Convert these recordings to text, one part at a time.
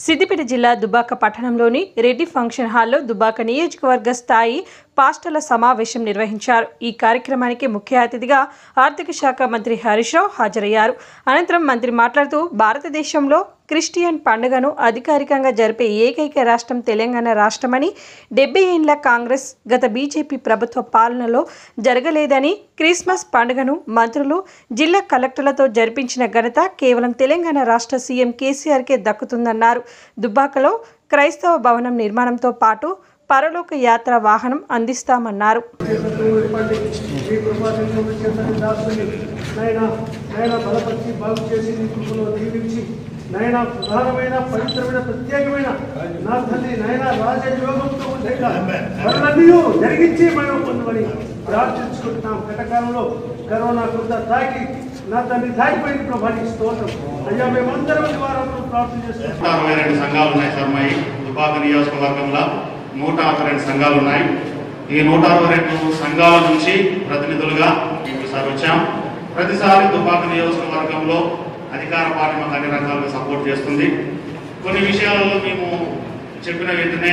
సిద్దిపేట జిల్లా దుబ్బాక పట్టణంలోని రెడ్డి ఫంక్షన్ హాల్లో దుబ్బాక నియోజకవర్గ స్థాయి పాస్టర్ల సమావేశం నిర్వహించారు ఈ కార్యక్రమానికి ముఖ్య అతిథిగా ఆర్థిక శాఖ మంత్రి హరీష్ రావు హాజరయ్యారు అనంతరం మంత్రి మాట్లాడుతూ భారతదేశంలో క్రిస్టియన్ పండుగను అధికారికంగా జరిపే ఏకైక రాష్ట్రం తెలంగాణ రాష్ట్రమని డెబ్బై ఏండ్ల కాంగ్రెస్ గత బీజేపీ ప్రభుత్వ పాలనలో జరగలేదని క్రిస్మస్ పండుగను మంత్రులు జిల్లా కలెక్టర్లతో జరిపించిన ఘనత కేవలం తెలంగాణ రాష్ట్ర సీఎం కేసీఆర్కే దక్కుతుందన్నారు దుబ్బాకలో క్రైస్తవ భవనం నిర్మాణంతో పాటు పరలోక యాత్ర వాహనం అందిస్తామన్నారు ఇవ్వండి మీ కృపాశంలో చేతని దాసుని నాయన నాయన బలపరిచి బాగు చేసి నీ కృపలో దీవించి నాయన ప్రధానమైన పవిత్రమైన ప్రత్యేకమైన నా తల్లి నాయన రాజయోగంతో వరలన్నీ జరిగించి మనం పొందమని ప్రార్థించుకుంటున్నాం గతకాలంలో కరోనా కొంత తాకి నా తల్లి తాకిపోయింది ప్రభానికి స్తోత్రం అయ్యా మేమందరం ఈ వారంలో ప్రార్థన చేస్తున్నాం నూట అరవై రెండు సంఘాలు ఉన్నాయి సార్ మా ఈ దుబ్బాక నియోజకవర్గంలో నూట అరవై రెండు సంఘాలు ఉన్నాయి ఈ నూట అరవై రెండు సంఘాల నుంచి ప్రతినిధులుగా మేము సార్ వచ్చాం ప్రతిసారి దుబ్బాక నియోజకవర్గంలో అధికార పార్టీ మాకు అన్ని రకాలుగా సపోర్ట్ చేస్తుంది కొన్ని విషయాలలో మేము చెప్పిన వెంటనే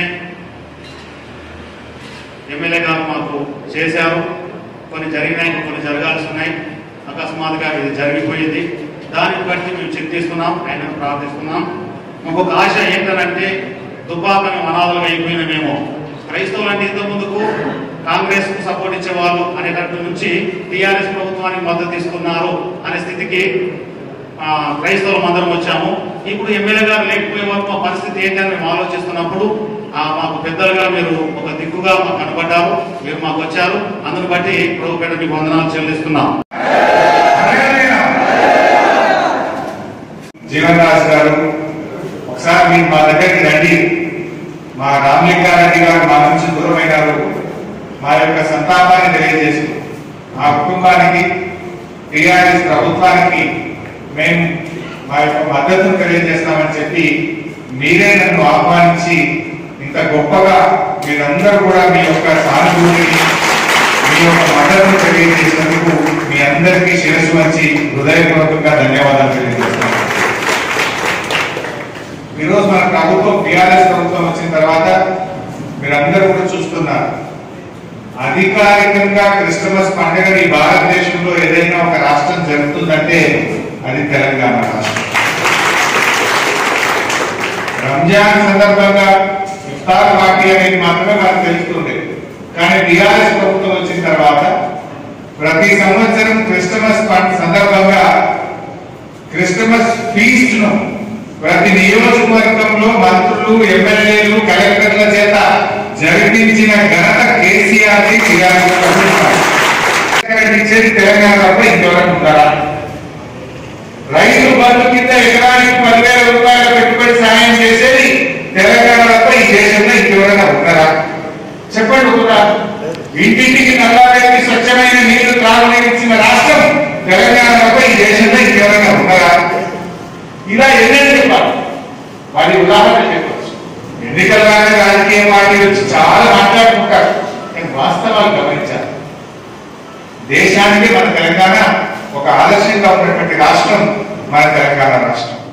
ఎమ్మెల్యే గారు మాకు చేశారు కొన్ని జరిగినాయి కొన్ని జరగాల్సి ఉన్నాయి అకస్మాత్తుగా ఇది జరిగిపోయింది దానిని బట్టి మేము చింతిస్తున్నాం ఆయన ప్రార్థిస్తున్నాం ఇంకొక ఆశ ఏంటంటే దుబ్బాకని అనాథలుగా అయిపోయిన మేము క్రైస్తవులు అంటే ఇంత ముందుకు కాంగ్రెస్ కు సపోర్ట్ ఇచ్చేవాళ్ళు అనేటట్టు నుంచి టీఆర్ఎస్ ప్రభుత్వానికి మద్దతు ఇస్తున్నారు అనే స్థితికి ఆ, క్రైస్తవులం అందరం వచ్చాము ఇప్పుడు ఎమ్మెల్యే గారు లేకపోయే వరకు మా పరిస్థితి ఏంటని మేము ఆలోచిస్తున్నప్పుడు ఆ, మాకు పెద్దలుగా మీరు ఒక దిక్కుగా మాకు కనబడ్డారు మీరు మాకు వచ్చారు అందును బట్టి ప్రభుపేట మీకు వందనాలు చెల్లిస్తున్నాం జీవన్ రాజు గారు ఒకసారి మీరు మా దగ్గరికి రండి మా రామలింగారెడ్డి గారు మా నుంచి దూరమైనారు మా యొక్క సంతాపాన్ని తెలియజేస్తూ మా కుటుంబానికి టీఆర్ఎస్ ప్రభుత్వానికి మేము మా యొక్క మద్దతును తెలియజేస్తామని చెప్పి మీరే నన్ను ఆహ్వానించి ఇంత గొప్పగా మీరందరూ కూడా మీ యొక్క సానుభూతిని మీ యొక్క మద్దతును తెలియజేసినందుకు మీ అందరికీ శిరస్సు వంచి హృదయపూర్వకంగా ధన్యవాదాలు తెలియజేస్తున్నాను ఈరోజు మన ప్రభుత్వం టిఆర్ఎస్ ప్రభుత్వం వచ్చిన తర్వాత మీరందరూ కూడా చూస్తున్నారు అధికారికంగా క్రిస్టమస్ పండుగని భారతదేశంలో ఏదైనా ఒక రాష్ట్రం జరుగుతుందంటే అది తెలంగాణ రాష్ట్రం రంజాన్ సందర్భంగా ఇఫ్తార్ పార్టీ అనేది మాత్రమే మనకు తెలుస్తుంది కానీ టిఆర్ఎస్ ప్రభుత్వం వచ్చిన తర్వాత ప్రతి సంవత్సరం క్రిస్టమస్ పండుగ సందర్భంగా క్రిస్టమస్ ఫీస్ట్ ను ప్రతి నియోజకవర్గంలో మంత్రులు ఎమ్మెల్యేలు కలెక్టర్ల చేత జరిపించిన ఘనత కేసీఆర్ ఇచ్చేది తెలంగాణ తప్ప ఇంకెవరైనా ఉంటారా రైతు బంధు కింద ఎకరానికి పదివేల రూపాయల పెట్టుబడి సాయం చేసేది తెలంగాణ తప్ప ఈ దేశంలో ఇంకెవరైనా ఉంటారా చెప్పండి ఒకరా ఇంటింటికి నల్లారెడ్డి స్వచ్ఛమైన నీళ్లు త్రాగునీరు ఇచ్చిన రాష్ట్రం తెలంగాణ తప్ప ఈ దేశంలో ఇంకెవరైనా ఉన్నారా ఇలా ఎన్నెన్ని చెప్పాలి వారి ఉదాహరణ చెప్పవచ్చు ఎన్నికలగానే రాజకీయ పార్టీలు వచ్చి చాలా మాట్లాడుకుంటారు కానీ వాస్తవాలు గమనించాలి దేశానికి మన తెలంగాణ ఒక ఆదర్శంగా ఉన్నటువంటి రాష్ట్రం మన తెలంగాణ రాష్ట్రం